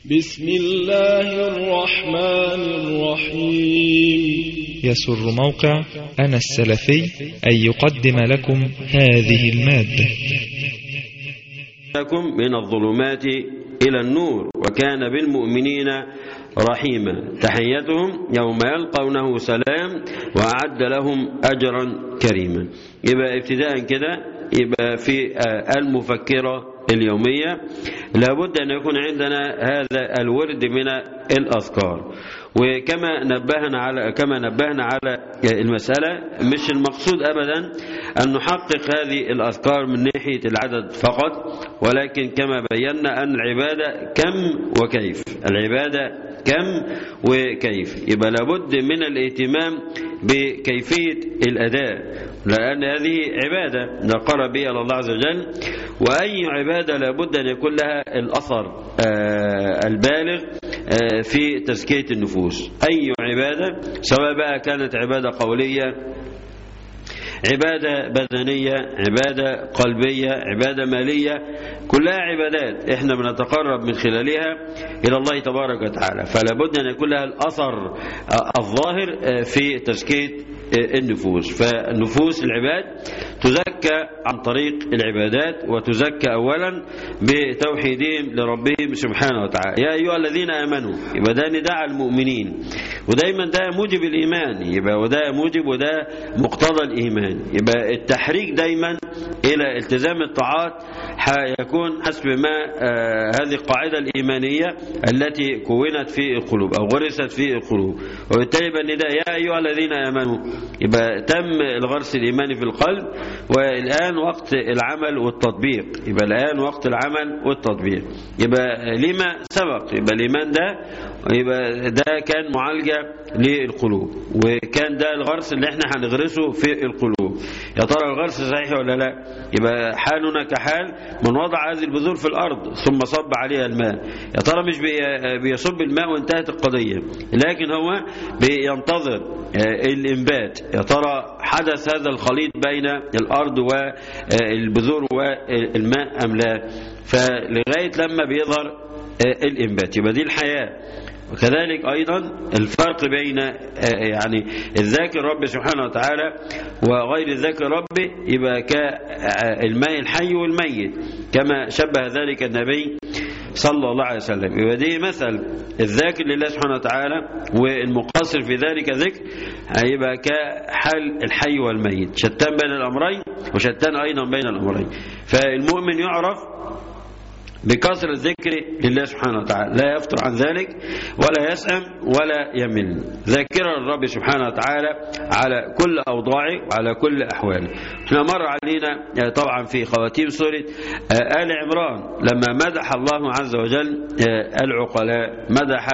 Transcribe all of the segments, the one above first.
بسم الله الرحمن الرحيم يسر موقع أنا السلفي أن يقدم لكم هذه المادة لكم من الظلمات إلى النور وكان بالمؤمنين رحيما تحيتهم يوم يلقونه سلام وأعد لهم أجرا كريما يبقى ابتداء كده يبقى في المفكرة اليومية لابد أن يكون عندنا هذا الورد من الأذكار وكما نبهنا على كما نبهنا على المسألة مش المقصود أبدا أن نحقق هذه الأذكار من ناحية العدد فقط ولكن كما بينا أن العبادة كم وكيف العبادة كم وكيف يبقى لابد من الاهتمام بكيفية الأداء لأن هذه عبادة نقر بها الله عز وجل وأي عبادة لابد أن يكون لها الأثر البالغ في تزكية النفوس أي عبادة سواء بقى كانت عبادة قولية عبادة بدنية عبادة قلبية عبادة مالية كلها عبادات احنا بنتقرب من خلالها إلى الله تبارك وتعالى فلا بد أن يكون لها الأثر الظاهر في تزكية النفوس فالنفوس العباد تزكى عن طريق العبادات وتزكى أولا بتوحيدهم لربهم سبحانه وتعالى يا أيها الذين آمنوا يبقى ده نداء المؤمنين ودايما ده موجب الإيمان يبقى وده موجب وده مقتضى الإيمان يبقى التحريك دايما إلى التزام الطاعات يكون حسب ما آه هذه القاعدة الإيمانية التي كونت في القلوب أو غرست في القلوب وبالتالي يبقى النداء يا أيها الذين آمنوا يبقى تم الغرس الإيماني في القلب والآن وقت العمل والتطبيق يبقى الآن وقت العمل والتطبيق يبقى لما سبق يبقى الإيمان ده يبقى ده كان معالجة للقلوب وكان ده الغرس اللي احنا هنغرسه في القلوب يا ترى الغرس صحيح ولا لا يبقى حالنا كحال من وضع هذه البذور في الأرض ثم صب عليها الماء يا ترى مش بيصب الماء وانتهت القضية لكن هو بينتظر الإنبات يا ترى حدث هذا الخليط بين الأرض والبذور والماء أم لا فلغاية لما بيظهر الإنبات يبقى دي الحياة وكذلك أيضا الفرق بين يعني الذاكر رب سبحانه وتعالى وغير الذاكر رب يبقى كالماء الحي والميت كما شبه ذلك النبي صلى الله عليه وسلم يبقى دي مثل الذاكر لله سبحانه وتعالى والمقصر في ذلك ذكر هيبقى كحال الحي والميت شتان بين الأمرين وشتان أيضا بين الأمرين فالمؤمن يعرف بكثرة الذكر لله سبحانه وتعالى لا يفتر عن ذلك ولا يسأم ولا يمل ذاكرا الرب سبحانه وتعالى على كل أوضاعه وعلى كل أحواله احنا مر علينا طبعا في خواتيم سورة آل عمران لما مدح الله عز وجل العقلاء مدح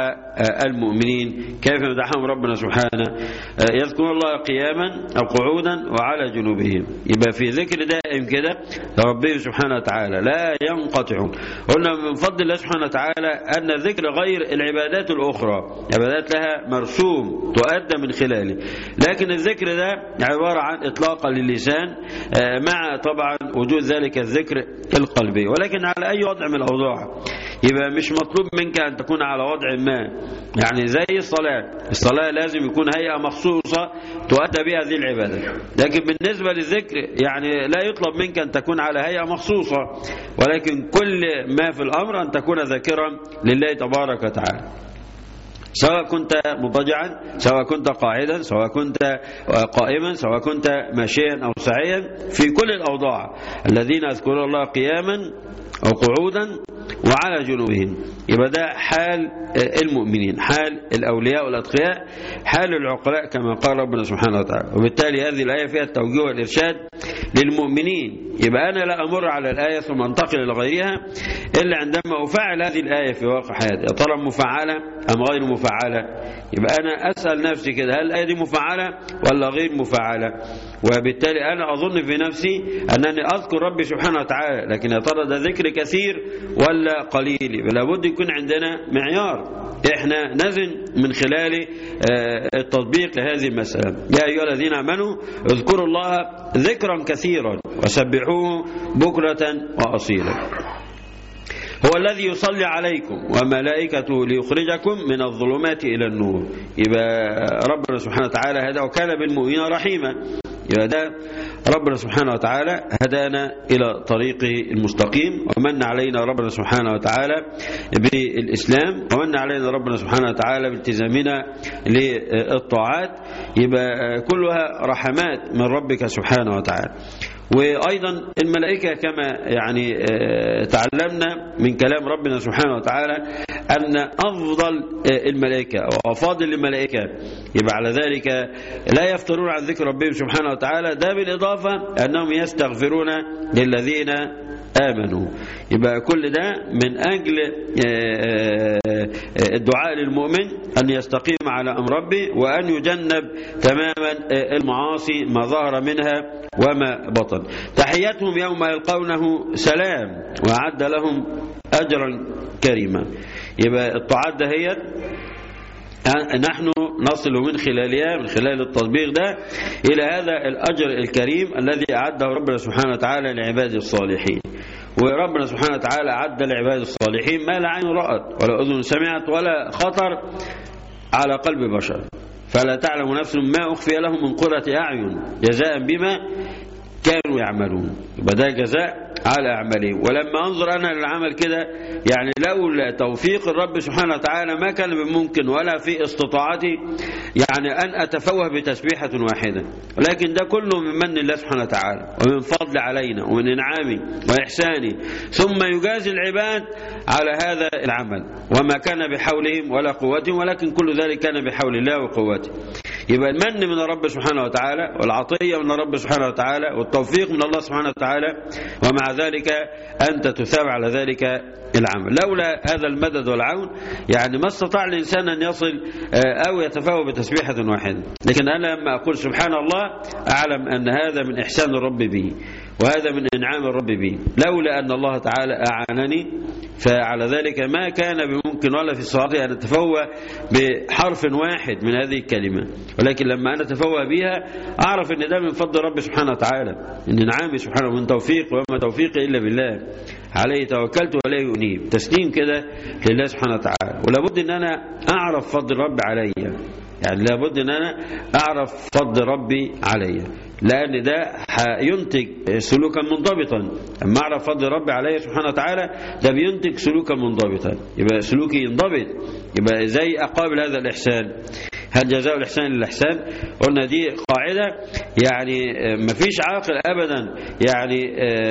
المؤمنين كيف مدحهم ربنا سبحانه يذكرون الله قياما أو قعودا وعلى جنوبهم يبقى في ذكر دائم كده لربهم سبحانه وتعالى لا ينقطعون قلنا من فضل الله سبحانه وتعالى أن الذكر غير العبادات الأخرى عبادات لها مرسوم تؤدى من خلاله لكن الذكر ده عبارة عن إطلاقا للسان مع طبعا وجود ذلك الذكر القلبي ولكن على أي وضع من الأوضاع يبقى مش مطلوب منك أن تكون على وضع ما يعني زي الصلاة الصلاة لازم يكون هيئة مخصوصة تؤدى بها هذه العبادة لكن بالنسبة للذكر يعني لا يطلب منك أن تكون على هيئة مخصوصة ولكن كل ما في الأمر أن تكون ذاكرا لله تبارك وتعالى سواء كنت مضجعا سواء كنت قاعدا سواء كنت قائما سواء كنت ماشيا أو سعيا في كل الأوضاع الذين يذكرون الله قياما أو قعودا وعلى جنوبهم يبقى ده حال المؤمنين حال الأولياء والأتقياء حال العقلاء كما قال ربنا سبحانه وتعالى وبالتالي هذه الآية فيها التوجيه والإرشاد للمؤمنين يبقى أنا لا أمر على الآية ثم أنتقل إلى غيرها إلا عندما أفعل هذه الآية في واقع حياتي يا ترى مفعلة أم غير مفعلة يبقى أنا أسأل نفسي كده هل الآية دي مفعلة ولا غير مفعلة وبالتالي أنا أظن في نفسي أنني أذكر ربي سبحانه وتعالى لكن يا ترى ده ذكر كثير ولا قليل لابد يكون عندنا معيار احنا نزن من خلال التطبيق لهذه المسألة يا أيها الذين آمنوا اذكروا الله ذكرا كثيرا وسبحوه بكرة وأصيلا هو الذي يصلي عليكم وملائكته ليخرجكم من الظلمات إلى النور يبقى ربنا سبحانه وتعالى هذا وكان بالمؤمنين رحيما يبقى ده ربنا سبحانه وتعالى هدانا إلى طريق المستقيم ومن علينا ربنا سبحانه وتعالى بالإسلام ومن علينا ربنا سبحانه وتعالى بالتزامنا للطاعات يبقى كلها رحمات من ربك سبحانه وتعالى وأيضا الملائكة كما يعني تعلمنا من كلام ربنا سبحانه وتعالى أن أفضل الملائكة وأفاضل الملائكة يبقى على ذلك لا يفترون عن ذكر ربهم سبحانه وتعالى ده بالإضافة أنهم يستغفرون للذين آمنوا يبقى كل ده من أجل الدعاء للمؤمن أن يستقيم على أمر ربه وأن يجنب تماما المعاصي ما ظهر منها وما بطن تحياتهم يوم يلقونه سلام وأعد لهم أجرا كريما يبقى الطاعات دهيت نحن نصل من خلالها من خلال التطبيق ده إلى هذا الأجر الكريم الذي أعده ربنا سبحانه وتعالى لعباده الصالحين وربنا سبحانه وتعالى أعد لعباده الصالحين ما لا عين رأت ولا أذن سمعت ولا خطر على قلب بشر فلا تعلم نفس ما أخفي لهم من قرة أعين جزاء بما كانوا يعملون يبقى ده جزاء على أعمالهم ولما أنظر أنا للعمل كده يعني لولا توفيق الرب سبحانه وتعالى ما كان بممكن ولا في استطاعتي يعني أن أتفوه بتسبيحة واحدة ولكن ده كله من من الله سبحانه وتعالى ومن فضل علينا ومن إنعامه وإحسانه ثم يجازي العباد على هذا العمل وما كان بحولهم ولا قوتهم ولكن كل ذلك كان بحول الله وقوته يبقى المن من الرب سبحانه وتعالى والعطية من الرب سبحانه وتعالى والتوفيق من الله سبحانه وتعالى ومع ذلك أنت تثاب على ذلك العمل لولا هذا المدد والعون يعني ما استطاع الإنسان أن يصل أو يتفاوى بتسبيحة واحدة لكن أنا لما أقول سبحان الله أعلم أن هذا من إحسان الرب بي وهذا من إنعام الرب بي لولا أن الله تعالى أعانني فعلى ذلك ما كان بممكن ولا في استطاعتي أن أتفوى بحرف واحد من هذه الكلمة ولكن لما أنا أتفوى بها أعرف أن ده من فضل رب سبحانه وتعالى إن إنعامي سبحانه من توفيق وما توفيقي إلا بالله عليه توكلت وإليه أنيب تسليم كده لله سبحانه وتعالى ولابد أن أنا أعرف فضل رب علي يعني لابد أن أنا أعرف فضل ربي علي لأن ده هينتج سلوكا منضبطا أما أعرف فضل ربي علي سبحانه وتعالى ده بينتج سلوكا منضبطا يبقى سلوكي ينضبط يبقى زي أقابل هذا الإحسان هل جزاء الإحسان إلا الإحسان قلنا دي قاعدة يعني ما فيش عاقل أبدا يعني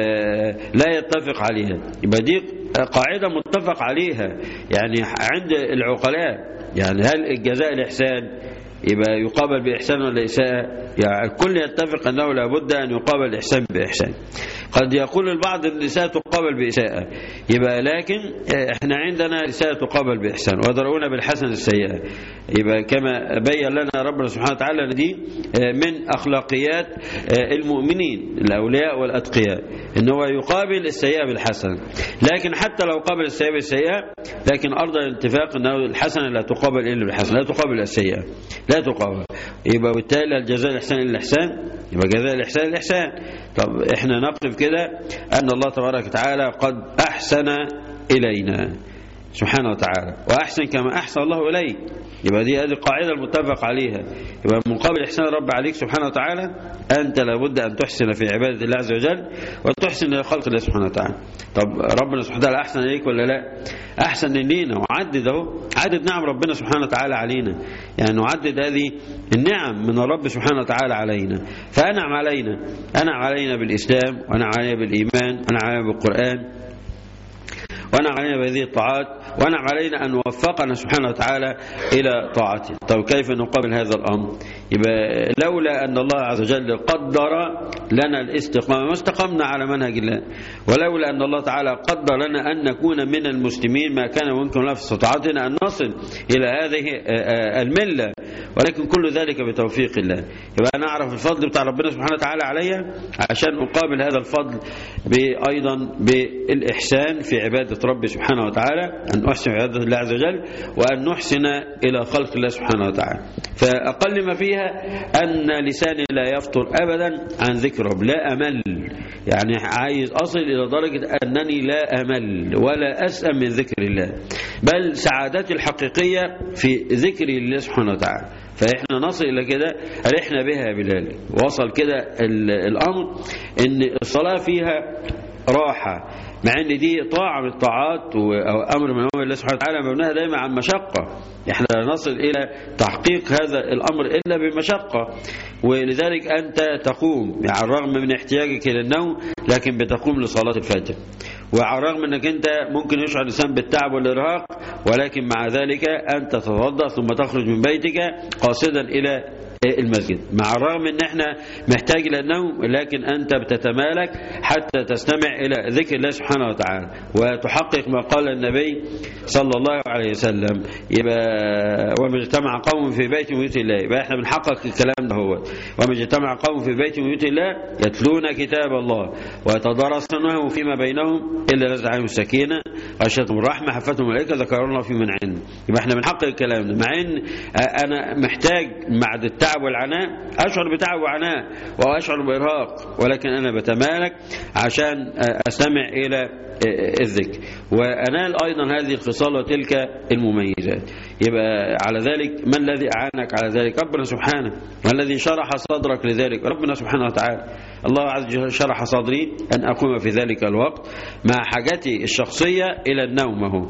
لا يتفق عليها يبقى دي قاعدة متفق عليها يعني عند العقلاء يعني هل الجزاء الإحسان يبقى يقابل بإحسان ولا إساءة يعني الكل يتفق أنه لابد أن يقابل الإحسان بإحسان قد يقول البعض أن الإساءة تقابل بإساءة يبقى لكن احنا عندنا إساءة تقابل بإحسان ودرؤون بالحسن السيئة يبقى كما بين لنا ربنا سبحانه وتعالى أن دي من أخلاقيات المؤمنين الأولياء والأتقياء أن هو يقابل السيئة بالحسن لكن حتى لو قابل السيئة بالسيئة لكن أرض الاتفاق أنه الحسنة لا تقابل إلا بالحسن لا تقابل السيئة لا تقابل يبقى بالتالي الجزاء الإحسان إلا الإحسان يبقى جزاء الإحسان الإحسان طب إحنا نقف كده أن الله تبارك وتعالى قد أحسن إلينا سبحانه وتعالى وأحسن كما أحسن الله إليك يبقى دي هذه القاعدة المتفق عليها يبقى مقابل إحسان الرب عليك سبحانه وتعالى أنت لابد أن تحسن في عبادة الله عز وجل وتحسن لخلق الله سبحانه وتعالى طب ربنا سبحانه وتعالى أحسن إليك ولا لا أحسن لينا وعدد أهو عدد نعم ربنا سبحانه وتعالى علينا يعني نعدد هذه النعم من الرب سبحانه وتعالى علينا فأنعم علينا أنعم علينا بالإسلام وأنعم علينا بالإيمان وأنعم علينا بالقرآن ونعم علينا بهذه الطاعات ونعم علينا أن وفقنا سبحانه وتعالى إلى طاعته طب كيف نقابل هذا الأمر يبقى لولا أن الله عز وجل قدر لنا الاستقامة ما استقمنا على منهج الله ولولا أن الله تعالى قدر لنا أن نكون من المسلمين ما كان ممكن لنا في استطاعتنا أن نصل إلى هذه الملة ولكن كل ذلك بتوفيق الله يبقى أنا أعرف الفضل بتاع ربنا سبحانه وتعالى عليا عشان أقابل هذا الفضل أيضا بالإحسان في عبادة ربي سبحانه وتعالى أن أحسن عبادة الله عز وجل وأن نحسن إلى خلق الله سبحانه وتعالى فأقل ما فيها أن لساني لا يفطر أبدا عن ذكر رب لا أمل يعني عايز أصل إلى درجة أنني لا أمل ولا أسأم من ذكر الله بل سعادتي الحقيقية في ذكر الله سبحانه وتعالى فإحنا نصل إلى كده أرحنا بها بلال وصل كده الأمر إن الصلاة فيها راحة مع ان دي طاعة من الطاعات او امر من امر الله سبحانه وتعالى مبناها دايما عن مشقة احنا لا نصل الى تحقيق هذا الامر الا بمشقة ولذلك انت تقوم يعني على الرغم من احتياجك الى النوم لكن بتقوم لصلاة الفجر وعلى الرغم انك انت ممكن يشعر الانسان بالتعب والارهاق ولكن مع ذلك انت تتوضا ثم تخرج من بيتك قاصدا الى المسجد مع الرغم ان احنا محتاج الى النوم لكن انت بتتمالك حتى تستمع الى ذكر الله سبحانه وتعالى وتحقق ما قال النبي صلى الله عليه وسلم يبقى وما اجتمع قوم في بيت من بيوت الله يبقى احنا بنحقق الكلام ده هو وما اجتمع قوم في بيت من بيوت الله يتلون كتاب الله ويتدارسونه فيما بينهم الا نزل عليهم السكينه غشيتهم الرحمه حفتهم الملائكه ذكروا الله في من عنده يبقى احنا بنحقق الكلام ده مع ان انا محتاج بعد التعب والعناء أشعر بتعب وعناء وأشعر بإرهاق ولكن أنا بتمالك عشان أستمع إلى الذكر وأنال أيضا هذه الخصال وتلك المميزات يبقى على ذلك من الذي أعانك على ذلك ربنا سبحانه والذي شرح صدرك لذلك ربنا سبحانه وتعالى الله عز وجل شرح صدري أن أقوم في ذلك الوقت مع حاجتي الشخصية إلى النوم هو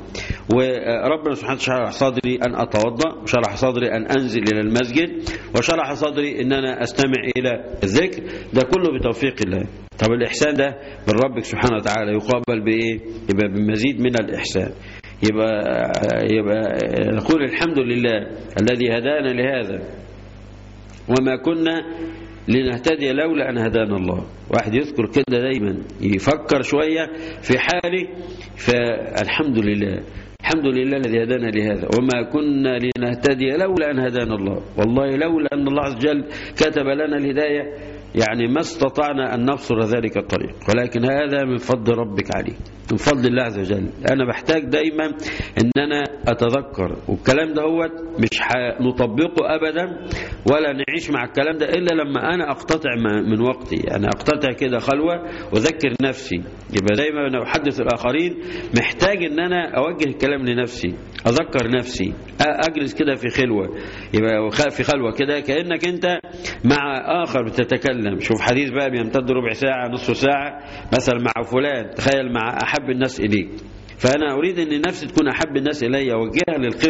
وربنا سبحانه شرح صدري أن أتوضأ وشرح صدري أن أنزل إلى المسجد وشرح صدري أن أنا أستمع إلى الذكر ده كله بتوفيق الله طب الإحسان ده من ربك سبحانه وتعالى يقابل بإيه يبقى بمزيد من الإحسان يبقى, يبقى نقول الحمد لله الذي هدانا لهذا وما كنا لنهتدي لولا أن هدانا الله واحد يذكر كده دايما يفكر شوية في حاله فالحمد لله الحمد لله الذي هدانا لهذا وما كنا لنهتدي لولا أن هدانا الله والله لولا أن الله عز وجل كتب لنا الهداية يعني ما استطعنا أن نبصر ذلك الطريق ولكن هذا من فضل ربك عليه من فضل الله عز وجل أنا بحتاج دايما أن أنا أتذكر والكلام ده هو مش نطبقه أبدا ولا نعيش مع الكلام ده إلا لما أنا أقتطع من وقتي يعني أقتطع كده خلوة وذكر نفسي يبقى دايما أنا أحدث الآخرين محتاج أن أنا أوجه الكلام لنفسي أذكر نفسي أجلس كده في خلوة يبقى في خلوة كده كأنك أنت مع آخر بتتكلم شوف حديث بقى بيمتد ربع ساعة نصف ساعة مثلا مع فلان تخيل مع أحب الناس إليك فأنا أريد أن نفسي تكون أحب الناس إلي أوجهها للخير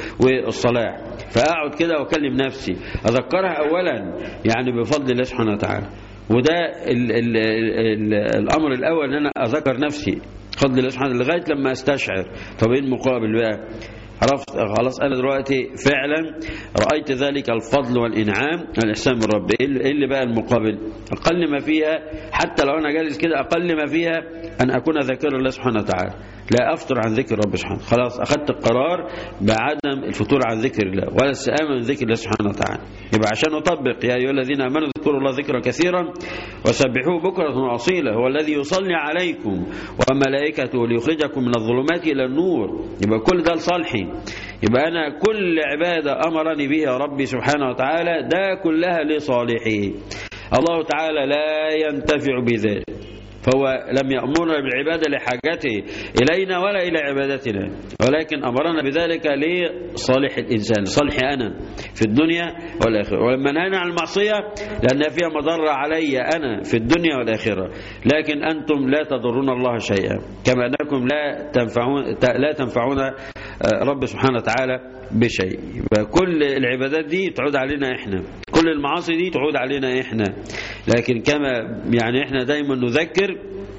والصلاح فأقعد كده وأكلم نفسي أذكرها أولا يعني بفضل الله سبحانه وتعالى وده ال ال ال الأمر الأول أن أنا أذكر نفسي فضل الله سبحانه لغاية لما أستشعر طب إيه المقابل بقى عرفت خلاص أنا دلوقتي فعلا رأيت ذلك الفضل والإنعام الإحسان من ربي إيه اللي بقى المقابل أقل ما فيها حتى لو أنا جالس كده أقل ما فيها أن أكون ذاكر الله سبحانه وتعالى لا أفطر عن ذكر رب سبحانه خلاص أخذت القرار بعدم الفطور عن ذكر الله ولا السآمة من ذكر الله سبحانه وتعالى يبقى عشان أطبق يا أيها الذين آمنوا اذكروا الله ذكرا كثيرا وسبحوه بكرة وأصيلا هو الذي يصلي عليكم وملائكته ليخرجكم من الظلمات إلى النور يبقى كل ده لصالحي يبقى أنا كل عبادة أمرني بها ربي سبحانه وتعالى ده كلها لصالحه الله تعالى لا ينتفع بذلك فهو لم يأمرنا بالعبادة لحاجته إلينا ولا إلى عبادتنا ولكن أمرنا بذلك لصالح الإنسان لصالح أنا في الدنيا والآخرة ولما نهينا عن المعصية لأنها فيها مضرة علي أنا في الدنيا والآخرة لكن أنتم لا تضرون الله شيئا كما أنكم لا تنفعون لا تنفعون رب سبحانه وتعالى بشيء كل العبادات دي تعود علينا إحنا كل المعاصي دي تعود علينا إحنا لكن كما يعني إحنا دايما نذكر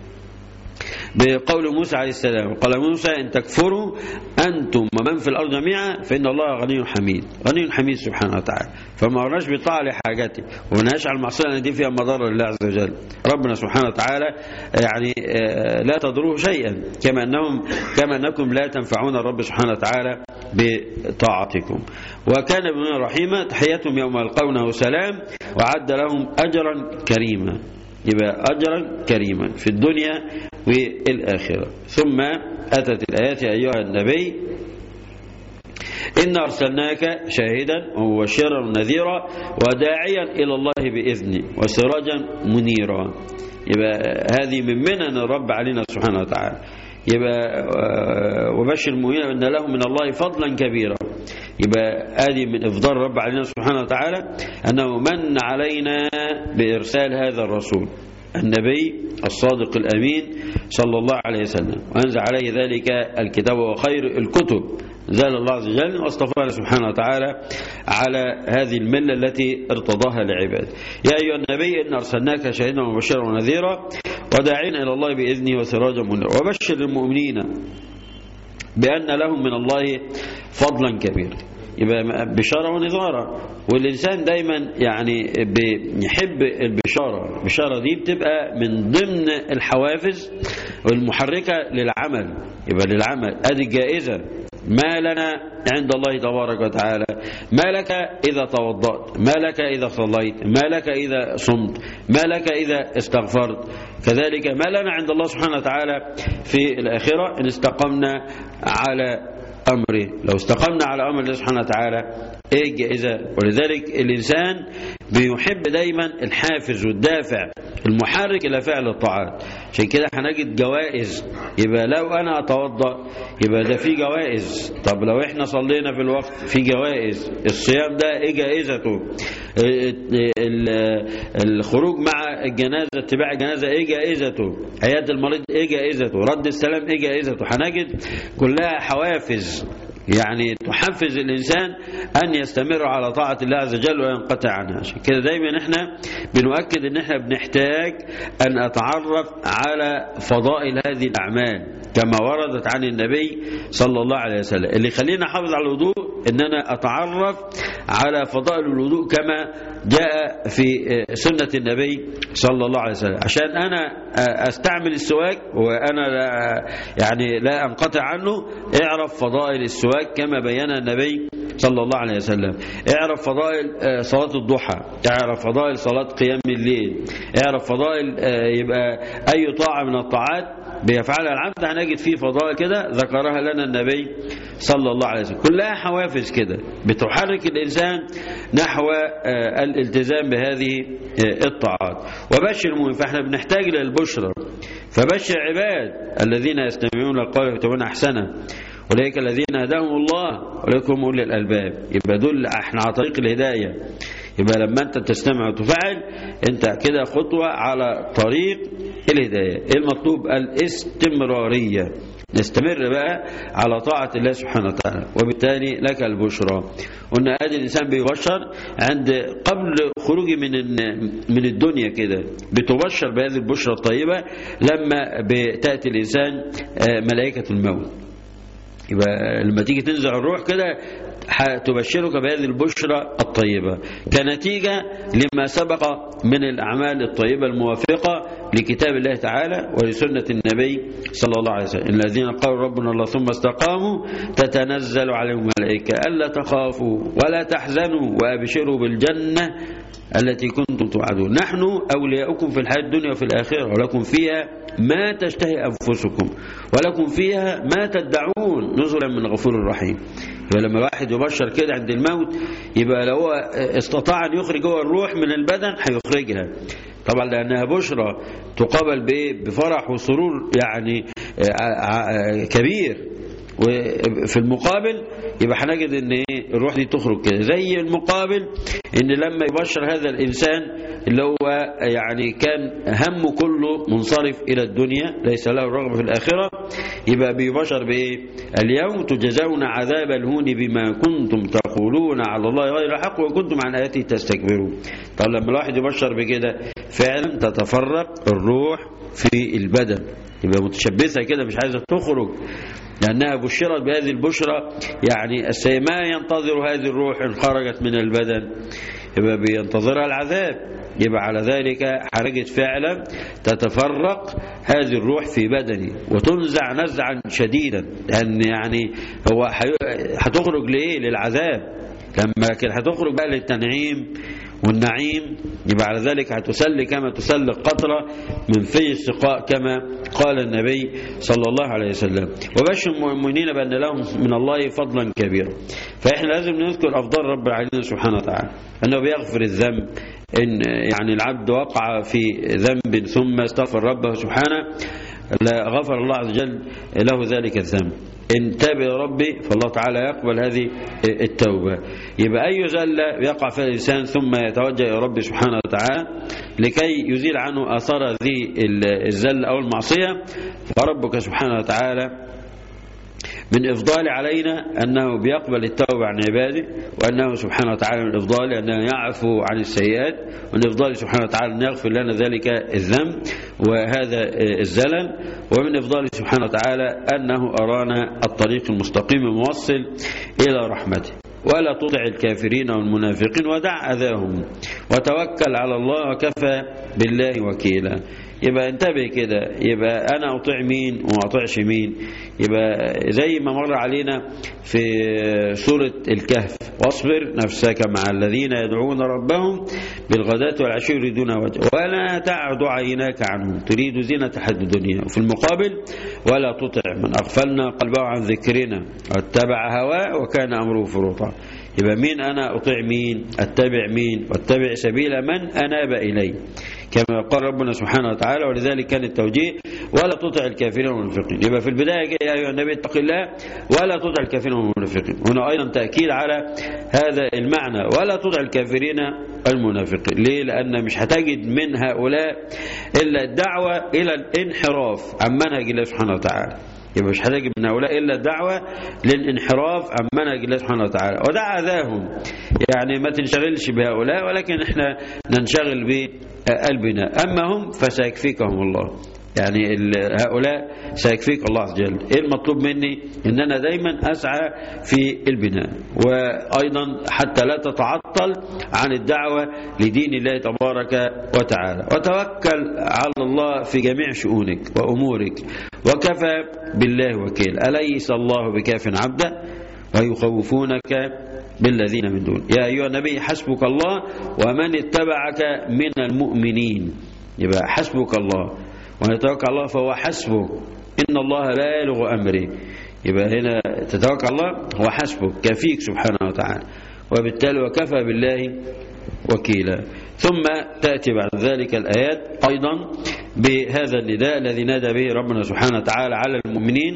بقول موسى عليه السلام قال موسى إن تكفروا أنتم ومن في الأرض جميعا فإن الله غني حميد غني حميد سبحانه وتعالى فما رناش بطاعة لحاجته ونهاش على المعصية لأن دي فيها مضرة لله عز وجل ربنا سبحانه وتعالى يعني لا تضروه شيئا كما أنهم كما أنكم لا تنفعون الرب سبحانه وتعالى بطاعتكم وكان بنا رحيما تحياتهم يوم يلقونه سلام وعد لهم أجرا كريما يبقى أجرا كريما في الدنيا والآخرة ثم أتت الآيات يا أيها النبي إن أرسلناك شاهدا ومبشرا ونذيرا وداعيا إلى الله بإذنه وسراجا منيرا يبقى هذه من منن الرب علينا سبحانه وتعالى يبقى وبشر المؤمنين أن لهم من الله فضلا كبيرا يبقى هذه من إفضال الرب علينا سبحانه وتعالى أنه من علينا بإرسال هذا الرسول النبي الصادق الأمين صلى الله عليه وسلم وأنزل عليه ذلك الكتاب وخير الكتب زال الله عز وجل واصطفانا سبحانه وتعالى على هذه الملة التي ارتضاها لعباده يا أيها النبي إن أرسلناك شاهدا ومبشرا ونذيرا وداعين إلى الله بإذنه وسراجا منيرا وبشر المؤمنين بأن لهم من الله فضلا كبيرا يبقى بشارة ونظارة والإنسان دايما يعني بيحب البشارة البشارة دي بتبقى من ضمن الحوافز والمحركة للعمل يبقى للعمل ادي الجائزة ما لنا عند الله تبارك وتعالى ما لك إذا توضأت ما لك إذا صليت ما لك إذا صمت ما لك إذا استغفرت كذلك ما لنا عند الله سبحانه وتعالى في الآخرة إن استقمنا على أمره لو استقمنا على أمر الله سبحانه وتعالى إيه الجائزة ولذلك الإنسان بيحب دايما الحافز والدافع المحرك إلى فعل الطاعات عشان كده هنجد جوائز يبقى لو أنا أتوضأ يبقى ده في جوائز طب لو إحنا صلينا في الوقت في جوائز الصيام ده إيه جائزته الخروج مع الجنازة اتباع الجنازة إيه جائزته عيادة المريض إيه جائزته رد السلام إيه جائزته هنجد كلها حوافز يعني تحفز الإنسان أن يستمر على طاعة الله عز وجل وينقطع عنها عشان كده دايما احنا بنؤكد ان احنا بنحتاج أن أتعرف على فضائل هذه الأعمال كما وردت عن النبي صلى الله عليه وسلم اللي يخلينا أحافظ على الوضوء ان أنا أتعرف على فضائل الوضوء كما جاء في سنة النبي صلى الله عليه وسلم عشان أنا أستعمل السواك وأنا لا يعني لا أنقطع عنه اعرف فضائل السواك كما بين النبي صلى الله عليه وسلم اعرف فضائل صلاة الضحى اعرف فضائل صلاة قيام الليل اعرف فضائل يبقى أي طاعة من الطاعات بيفعلها العبد هنجد فيه فضائل كده ذكرها لنا النبي صلى الله عليه وسلم كلها حوافز كده بتحرك الإنسان نحو الالتزام بهذه الطاعات وبشر المؤمن فاحنا بنحتاج للبشرى فبشر عباد الذين يستمعون القول ويتبعون احسنه أولئك الذين هداهم الله أولئك هم أولي الألباب يبقى دول احنا على طريق الهداية يبقى لما أنت تستمع وتفعل أنت كده خطوة على طريق الهداية إيه المطلوب الاستمرارية نستمر بقى على طاعة الله سبحانه وتعالى وبالتالي لك البشرى قلنا ادي الانسان بيبشر عند قبل خروجه من من الدنيا كده بتبشر بهذه البشرى الطيبة لما بتأتي الانسان ملائكة الموت يبقى لما تيجي تنزع الروح كده تبشرك بهذه البشرى الطيبة كنتيجة لما سبق من الأعمال الطيبة الموافقة لكتاب الله تعالى ولسنة النبي صلى الله عليه وسلم الذين قالوا ربنا الله ثم استقاموا تتنزل عليهم الملائكة ألا تخافوا ولا تحزنوا وأبشروا بالجنة التي كنتم توعدون نحن أولياؤكم في الحياة الدنيا وفي الآخرة ولكم فيها ما تشتهي أنفسكم ولكم فيها ما تدعون نزلا من غفور رحيم يبقى لما الواحد يبشر كده عند الموت يبقى لو هو استطاع أن يخرج هو الروح من البدن هيخرجها طبعا لأنها بشرى تقابل بفرح وسرور يعني كبير وفي المقابل يبقى هنجد ان ايه الروح دي تخرج كده زي المقابل ان لما يبشر هذا الانسان اللي هو يعني كان همه كله منصرف الى الدنيا ليس له رغبه في الاخره يبقى بيبشر بايه اليوم تجزون عذاب الهون بما كنتم تقولون على الله غير الحق وكنتم عن اياته تستكبرون طب لما الواحد يبشر بكده فعلا تتفرق الروح في البدن يبقى متشبثه كده مش عايزه تخرج لأنها بشرت بهذه البشرى يعني ما ينتظر هذه الروح إن خرجت من البدن يبقى بينتظرها العذاب يبقى على ذلك حرجت فعلا تتفرق هذه الروح في بدني وتنزع نزعا شديدا لأن يعني هو هتخرج لإيه للعذاب لما لكن هتخرج بقى للتنعيم والنعيم يبقى على ذلك هتسل كما تسل القطرة من في السقاء كما قال النبي صلى الله عليه وسلم وبشر المؤمنين بأن لهم من الله فضلا كبيرا فإحنا لازم نذكر أفضل رب العالمين سبحانه وتعالى أنه بيغفر الذنب إن يعني العبد وقع في ذنب ثم استغفر ربه سبحانه لا غفر الله عز وجل له ذلك الذنب إن تاب يا ربي فالله تعالى يقبل هذه التوبة يبقى أي زلة يقع فيها الإنسان ثم يتوجه إلى ربي سبحانه وتعالى لكي يزيل عنه أثار ذي الزلة أو المعصية فربك سبحانه وتعالى من إفضال علينا أنه بيقبل التوبة عن عباده وأنه سبحانه وتعالى من إفضاله أنه يعفو عن السيئات ومن إفضاله سبحانه وتعالى أن يغفر لنا ذلك الذنب وهذا الزلل ومن إفضاله سبحانه وتعالى أنه أرانا الطريق المستقيم الموصل إلى رحمته ولا تطع الكافرين والمنافقين ودع أذاهم وتوكل على الله وكفى بالله وكيلا يبقى انتبه كده يبقى انا اطيع مين وما اطيعش مين يبقى زي ما مر علينا في سورة الكهف واصبر نفسك مع الذين يدعون ربهم بالغداة والعشي يريدون وجهه ولا تعد عيناك عنهم تريد زينة حد الدنيا وفي المقابل ولا تطع من أغفلنا قلبه عن ذكرنا واتبع هواه وكان أمره فرطا يبقى مين أنا أطيع مين أتبع مين واتبع سبيل من أناب إليه كما قال ربنا سبحانه وتعالى ولذلك كان التوجيه ولا تطع الكافرين والمنافقين يبقى في البداية يا أيها النبي اتق الله ولا تطع الكافرين والمنافقين هنا أيضا تأكيد على هذا المعنى ولا تطع الكافرين المنافقين ليه لأن مش هتجد من هؤلاء إلا الدعوة إلى الانحراف عن منهج الله سبحانه وتعالى يبقى مش هتجد من هؤلاء إلا الدعوة للانحراف عن منهج الله سبحانه وتعالى ودع أذاهم يعني ما تنشغلش بهؤلاء ولكن احنا ننشغل بقلبنا أما هم فسيكفيكهم الله يعني هؤلاء سيكفيك الله عز وجل ايه المطلوب مني ان انا دايما اسعى في البناء وايضا حتى لا تتعطل عن الدعوة لدين الله تبارك وتعالى وتوكل على الله في جميع شؤونك وامورك وكفى بالله وكيل اليس الله بكاف عبدا ويخوفونك بالذين من دون يا ايها النبي حسبك الله ومن اتبعك من المؤمنين يبقى حسبك الله ومن يتوكل على الله فهو حسبه إن الله بالغ أمره يبقى هنا تتوكل على الله هو حسبك كفيك سبحانه وتعالى وبالتالي وكفى بالله وكيلا ثم تأتي بعد ذلك الآيات أيضا بهذا النداء الذي نادى به ربنا سبحانه وتعالى على المؤمنين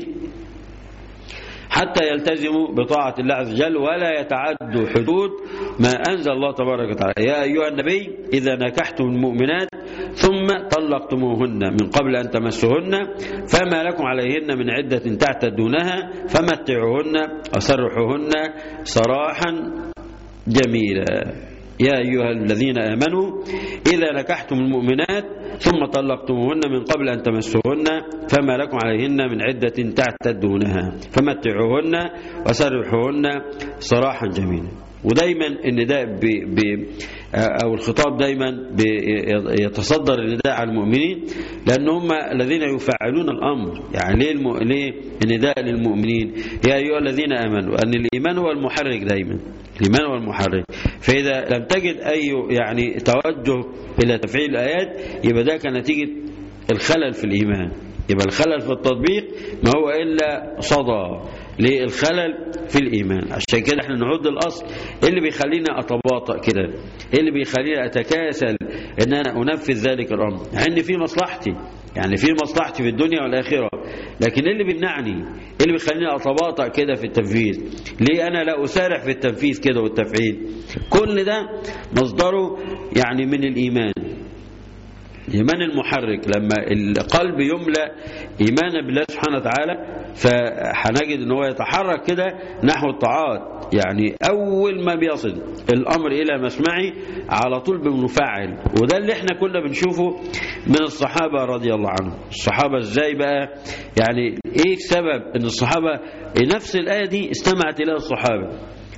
حتى يلتزموا بطاعة الله عز وجل ولا يتعدوا حدود ما أنزل الله تبارك وتعالى يا أيها النبي إذا نكحتم المؤمنات ثم طلقتموهن من قبل أن تمسهن فما لكم عليهن من عدة تعتدونها فمتعوهن وسرحوهن سراحا جميلا يا أيها الذين آمنوا إذا نكحتم المؤمنات ثم طلقتموهن من قبل أن تمسوهن فما لكم عليهن من عدة تعتدونها فمتعوهن وسرحوهن سراحا جميلا ودايما النداء ب ب أو الخطاب دايما يتصدر النداء على المؤمنين لأن هم الذين يفعلون الأمر يعني ليه, الم... ليه النداء للمؤمنين يا أيها الذين آمنوا أن الإيمان هو المحرك دايما الإيمان هو المحرك فإذا لم تجد أي يعني توجه إلى تفعيل الآيات يبقى ده كنتيجة الخلل في الإيمان يبقى الخلل في التطبيق ما هو إلا صدى للخلل في الإيمان عشان كده احنا نعد الأصل ايه اللي بيخليني أتباطأ كده ايه اللي بيخليني أتكاسل ان أنا أنفذ ذلك الأمر يعني في مصلحتي يعني في مصلحتي في الدنيا والآخرة لكن ايه اللي بيمنعني ايه اللي بيخليني أتباطأ كده في التنفيذ ليه أنا لا أسارع في التنفيذ كده والتفعيل كل ده مصدره يعني من الإيمان الإيمان المحرك لما القلب يملأ إيمانا بالله سبحانه وتعالى فهنجد ان هو يتحرك كده نحو الطاعات يعني أول ما بيصل الأمر إلى مسمعي على طول بنفعل وده اللي احنا كنا بنشوفه من الصحابة رضي الله عنهم الصحابة ازاي بقى يعني ايه السبب ان الصحابة نفس الآية دي استمعت إليها الصحابة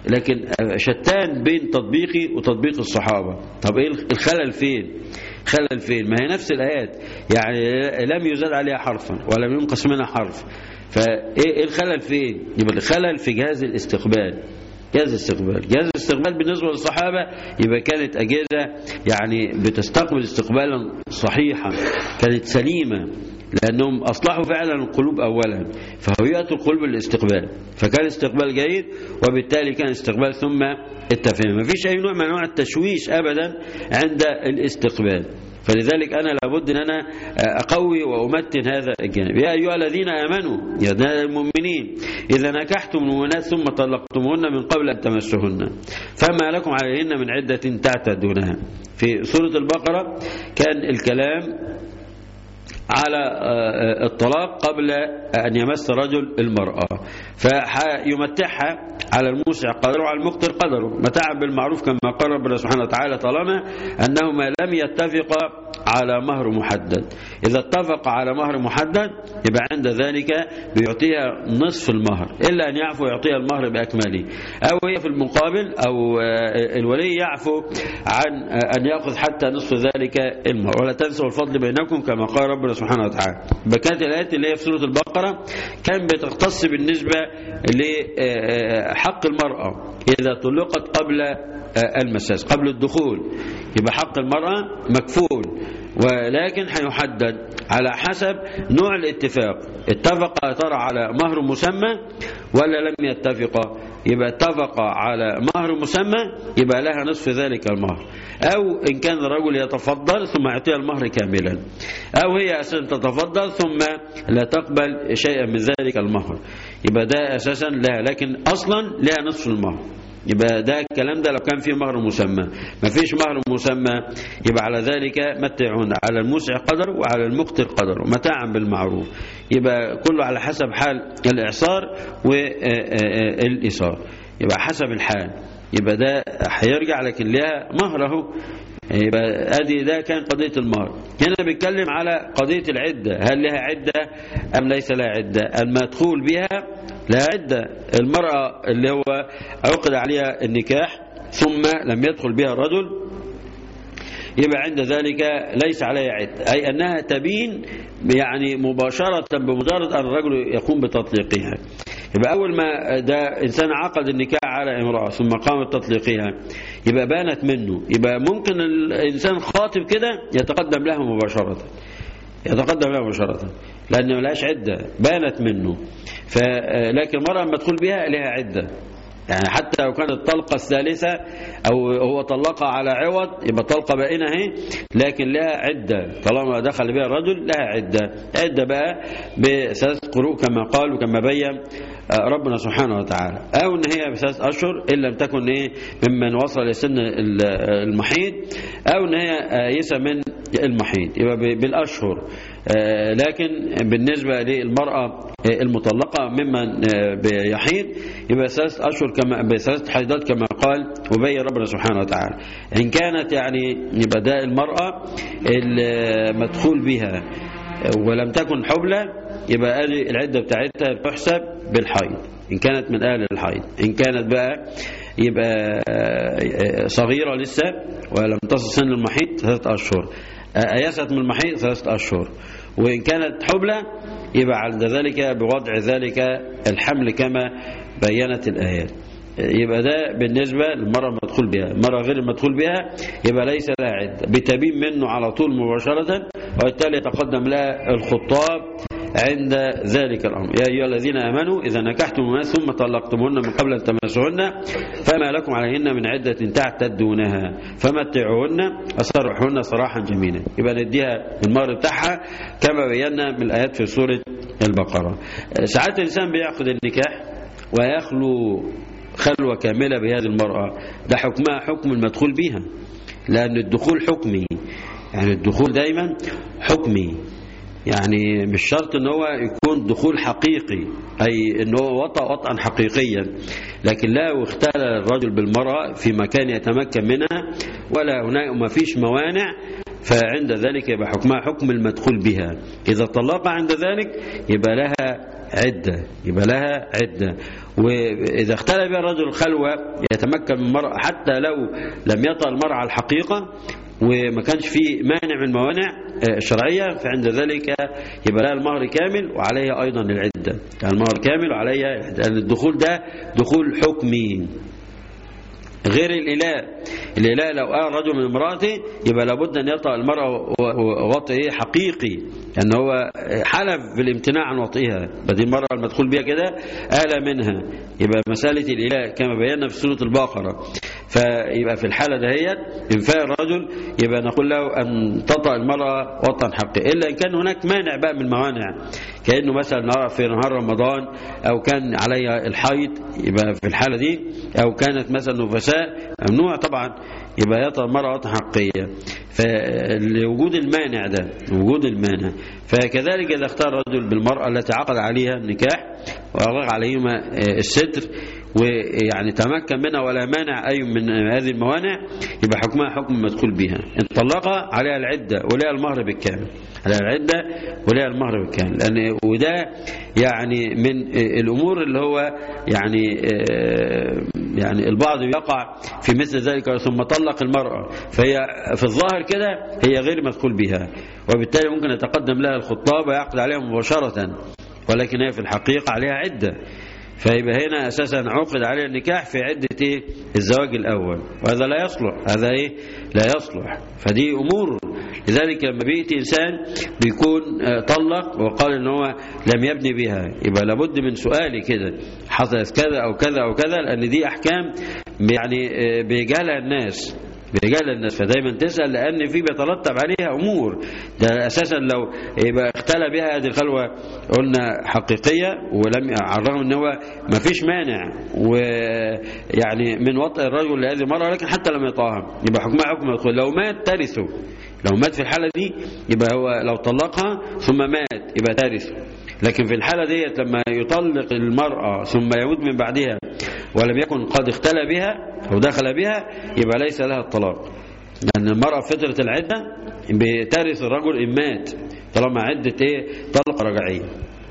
لكن شتان بين تطبيقي وتطبيق الصحابة طب ايه الخلل فين خلل فين ما هي نفس الآيات يعني لم يزاد عليها حرفا ولم ينقص منها حرف فايه الخلل فين يبقى الخلل في جهاز الاستقبال جهاز الاستقبال جهاز الاستقبال بالنسبة للصحابة يبقى كانت أجهزة يعني بتستقبل استقبالا صحيحا كانت سليمة لأنهم أصلحوا فعلا القلوب أولا فهوية القلوب الاستقبال فكان استقبال جيد وبالتالي كان استقبال ثم التفهيم ما فيش أي نوع من أنواع التشويش أبدا عند الاستقبال فلذلك أنا لابد أن أنا أقوي وأمتن هذا الجانب يا أيها الذين آمنوا يا المؤمنين إذا نكحتم المؤمنات ثم طلقتموهن من قبل أن تمسهن فما لكم عليهن من عدة تعتدونها في سورة البقرة كان الكلام على الطلاق قبل أن يمس رجل المرأة فيمتعها على الموسع قدره وعلى المقتر قدره متاعا بالمعروف كما قال ربنا سبحانه وتعالى طالما أنهما لم يتفقا على مهر محدد إذا اتفق على مهر محدد يبقى عند ذلك بيعطيها نصف المهر إلا أن يعفو يعطيها المهر بأكمله أو هي في المقابل أو الولي يعفو عن أن يأخذ حتى نصف ذلك المهر ولا تنسوا الفضل بينكم كما قال ربنا سبحانه وتعالى بكانت الآيات اللي هي في سورة البقرة كان بتختص بالنسبة لحق المرأة إذا طلقت قبل المساس قبل الدخول يبقى حق المرأة مكفول ولكن هيحدد على حسب نوع الاتفاق اتفق ترى على مهر مسمى ولا لم يتفق يبقى اتفق على مهر مسمى يبقى لها نصف ذلك المهر أو إن كان الرجل يتفضل ثم يعطيها المهر كاملا أو هي أساسا تتفضل ثم لا تقبل شيئا من ذلك المهر يبقى ده أساسا لها لكن أصلا لها نصف المهر يبقى ده الكلام ده لو كان فيه مهر مسمى ما فيش مهر مسمى يبقى على ذلك متعون على المسع قدر وعلى المقتر قدر متاعا بالمعروف يبقى كله على حسب حال الإعصار والإيصار يبقى حسب الحال يبقى ده هيرجع لكن لها مهر اهو يبقى ادي ده كان قضيه المهر هنا بيتكلم على قضيه العده هل لها عده ام ليس لها عده المدخول بها لها عده المراه اللي هو عقد عليها النكاح ثم لم يدخل بها الرجل يبقى عند ذلك ليس عليها عدة أي أنها تبين يعني مباشرة بمجرد أن الرجل يقوم بتطليقها يبقى أول ما ده إنسان عقد النكاح على امرأة ثم قام بتطليقها يبقى بانت منه يبقى ممكن الإنسان خاطب كده يتقدم لها مباشرة يتقدم لها مباشرة لأن ملهاش عدة بانت منه لكن المرأة لما تدخل بها لها عدة يعني حتى لو كانت الطلقة الثالثة أو هو طلقها على عوض يبقى طلقة بائنة اهي لكن لها عدة طالما دخل بها الرجل لها عدة عدة بقى بثلاث قروء كما قال وكما بين ربنا سبحانه وتعالى أو إن هي بثلاث أشهر إن لم تكن إيه ممن وصل لسن المحيط أو إن هي آيسة من المحيط يبقى بالأشهر لكن بالنسبة للمرأة المطلقة ممن بيحيد يبقى ثلاث أشهر كما بثلاث حيضات كما قال وبين ربنا سبحانه وتعالى إن كانت يعني يبقى ده المرأة المدخول بها ولم تكن حبلى يبقى العدة بتاعتها تحسب بالحيض إن كانت من أهل الحيض إن كانت بقى يبقى صغيرة لسه ولم تصل سن المحيط ثلاثة أشهر أيست من المحيط ثلاثة أشهر وإن كانت حبلى يبقى عند ذلك بوضع ذلك الحمل كما بينت الآيات يبقى ده بالنسبة للمرأة المدخول بها المرأة غير المدخول بها يبقى ليس لها عدة بتبين منه على طول مباشرة وبالتالي يتقدم لها الخطاب عند ذلك الأمر يا أيها الذين آمنوا إذا نكحتم المؤمنات ثم طلقتموهن من قبل أن تمسوهن فما لكم عليهن من عدة تعتدونها فمتعوهن وسرحوهن صراحا جميلا يبقى نديها المهر بتاعها كما بينا من الآيات في سورة البقرة ساعات الإنسان بيعقد النكاح ويخلو خلوة كاملة بهذه المرأة ده حكمها حكم المدخول بها لأن الدخول حكمي يعني الدخول دايما حكمي يعني مش شرط ان هو يكون دخول حقيقي اي ان هو وطأ وطئا حقيقيا لكن لا اختلى الرجل بالمرأة في مكان يتمكن منها ولا هناك ما فيش موانع فعند ذلك يبقى حكمها حكم المدخول بها إذا طلق عند ذلك يبقى لها عدة يبقى لها عدة وإذا اختلى بها الرجل خلوة يتمكن من المرأة حتى لو لم يطأ المرأة على الحقيقة وما كانش فيه مانع من الموانع الشرعية فعند ذلك يبقى لها المهر كامل وعليها أيضا العدة يعني المهر كامل وعليها العدة الدخول ده دخول حكمي غير الإله الإله لو قال رجل من امرأته يبقى لابد أن يطأ المرأة وطئه حقيقي أن هو حلف بالامتناع عن وطئها بدي المرأة المدخول بها كده آلة منها يبقى مسألة الإله كما بينا في سورة البقرة فيبقى في الحالة دهيت إنفاء الرجل يبقى نقول له أن تطأ المرأة وطئا حقيقي إلا إن كان هناك مانع بقى من الموانع كأنه مثلا في نهار رمضان أو كان عليها الحيض يبقى في الحالة دي أو كانت مثلا نفساء ممنوع طبعا يبقى يطأ المرأة وطئا حقيقية فلوجود المانع ده وجود المانع فكذلك إذا اختار الرجل بالمرأة التي عقد عليها النكاح وأغلق عليهما الستر ويعني تمكن منها ولا مانع أي من هذه الموانع يبقى حكمها حكم مدخول بها إن طلقها عليها العدة وليها المهر بالكامل عليها العدة وليها المهر بالكامل لأن وده يعني من الأمور اللي هو يعني يعني البعض يقع في مثل ذلك ثم طلق المرأة فهي في الظاهر كده هي غير مدخول بها وبالتالي ممكن يتقدم لها الخطاب ويعقد عليها مباشرة ولكن هي في الحقيقة عليها عدة فيبقى هنا اساسا عقد عليه النكاح في عده ايه الزواج الاول وهذا لا يصلح هذا ايه لا يصلح فدي امور لذلك لما بياتي انسان بيكون طلق وقال ان هو لم يبني بها يبقى لابد من سؤالي كده حصلت كذا او كذا او كذا لان دي احكام يعني بيجهلها الناس برجال الناس فدايما تسأل لأن في بيترتب عليها أمور ده أساسا لو يبقى اختلى بها هذه الخلوة قلنا حقيقية ولم على الرغم أن هو ما فيش مانع ويعني من وطئ الرجل لهذه المرأة لكن حتى لم يطاها يبقى حكمها حكم يدخل لو مات ترثه لو مات في الحالة دي يبقى هو لو طلقها ثم مات يبقى ترثه لكن في الحالة ديت لما يطلق المرأة ثم يموت من بعدها ولم يكن قد اختلى بها أو دخل بها يبقى ليس لها الطلاق لأن المرأة في فترة العدة بترث الرجل إن مات طالما عدة إيه طلقة رجعية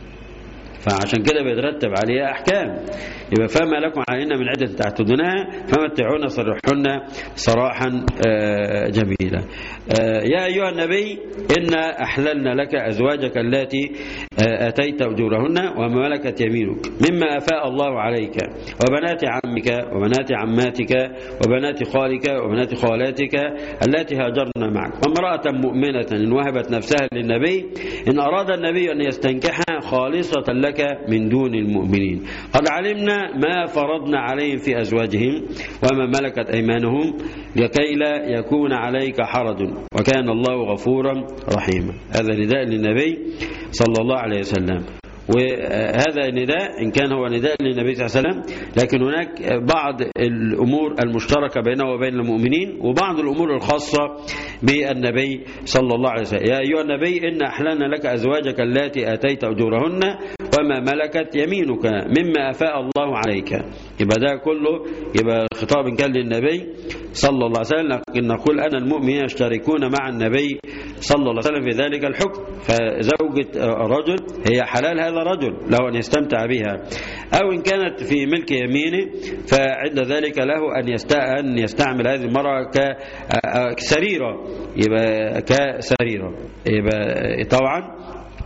فعشان كده بيترتب عليها أحكام يبقى فما لكم علينا من عدة تعتدونها فمتعونا صرحونا صراحا جميلا يا أيها النبي إنا أحللنا لك أزواجك التي أتيت أجورهن وما ملكت يمينك مما أفاء الله عليك وبنات عمك وبنات عماتك وبنات خالك وبنات خالاتك التي هاجرن معك وامرأة مؤمنة إن وهبت نفسها للنبي إن أراد النبي أن يستنكحها خالصة لك من دون المؤمنين قد علمنا ما فرضنا عليهم في أزواجهم وما ملكت أيمانهم لكي لا يكون عليك حرج وكان الله غفورا رحيما هذا نداء للنبي صلى الله عليه وسلم وهذا النداء إن كان هو نداء للنبي صلى الله عليه وسلم لكن هناك بعض الأمور المشتركة بينه وبين المؤمنين وبعض الأمور الخاصة بالنبي صلى الله عليه وسلم يا أيها النبي إن أحللنا لك أزواجك التي آتيت أجورهن وما ملكت يمينك مما أفاء الله عليك يبقى ده كله يبقى خطاب كان للنبي صلى الله عليه وسلم لكن نقول أنا المؤمنين يشتركون مع النبي صلى الله عليه وسلم في ذلك الحكم فزوجة رجل هي حلال هذا رجل له أن يستمتع بها أو إن كانت في ملك يمينه فعند ذلك له أن أن يستعمل هذه المرأة كسريرة يبقى كسريرة يبقى طبعا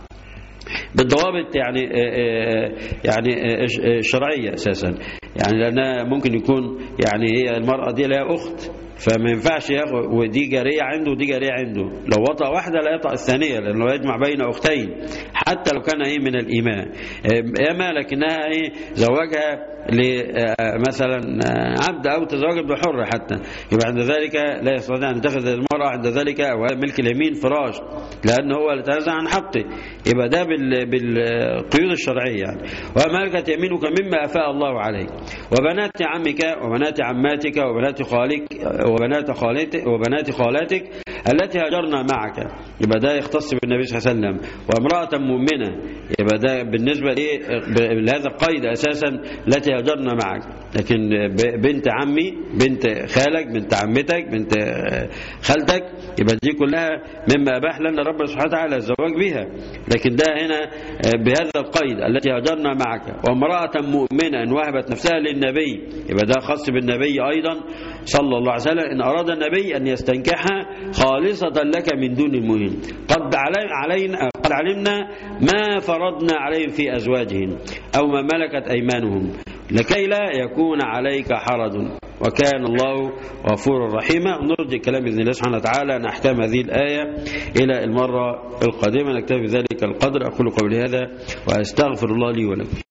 بالضوابط يعني يعني شرعية أساسا يعني لأنها ممكن يكون يعني هي المرأة دي لها أخت فما ينفعش ياخد ودي جارية عنده ودي جارية عنده لو وطأ واحدة لا يطأ الثانية لأنه يجمع بين أختين حتى لو كان ايه من الإيمان إما لكنها ايه زوجها مثلا عبد أو تزوج بحر حتى يبقى عند ذلك لا يستطيع أن يتخذ المرأة عند ذلك أو ملك اليمين فراش لأنه هو اللي تنازع عن حقه يبقى ده بالقيود الشرعية يعني وملكت يمينك مما أفاء الله عليك وبنات عمك وبنات عماتك وبنات خالك وبنات خالتك وبنات خالاتك التي هاجرنا معك يبقى ده يختص بالنبي صلى الله عليه وسلم وامرأة مؤمنة يبقى ده بالنسبة لهذا القيد أساسا التي هاجرنا معك لكن بنت عمي بنت خالك بنت عمتك بنت خالتك يبقى دي كلها مما أباح لنا ربنا سبحانه وتعالى الزواج بها لكن ده هنا بهذا القيد التي هاجرنا معك وامرأة مؤمنة إن وهبت نفسها للنبي يبقى ده خاص بالنبي أيضا صلى الله عليه وسلم إن أراد النبي أن يستنكحها خالصة لك من دون المهم قد علينا قد علمنا ما فرضنا عليهم في أزواجهم أو ما ملكت أيمانهم لكي لا يكون عليك حرج وكان الله غفورا رحيما نرجع كلام باذن الله سبحانه وتعالى نحتم هذه الايه الى المره القادمه نكتفي بذلك القدر اقول قولي هذا واستغفر الله لي ولكم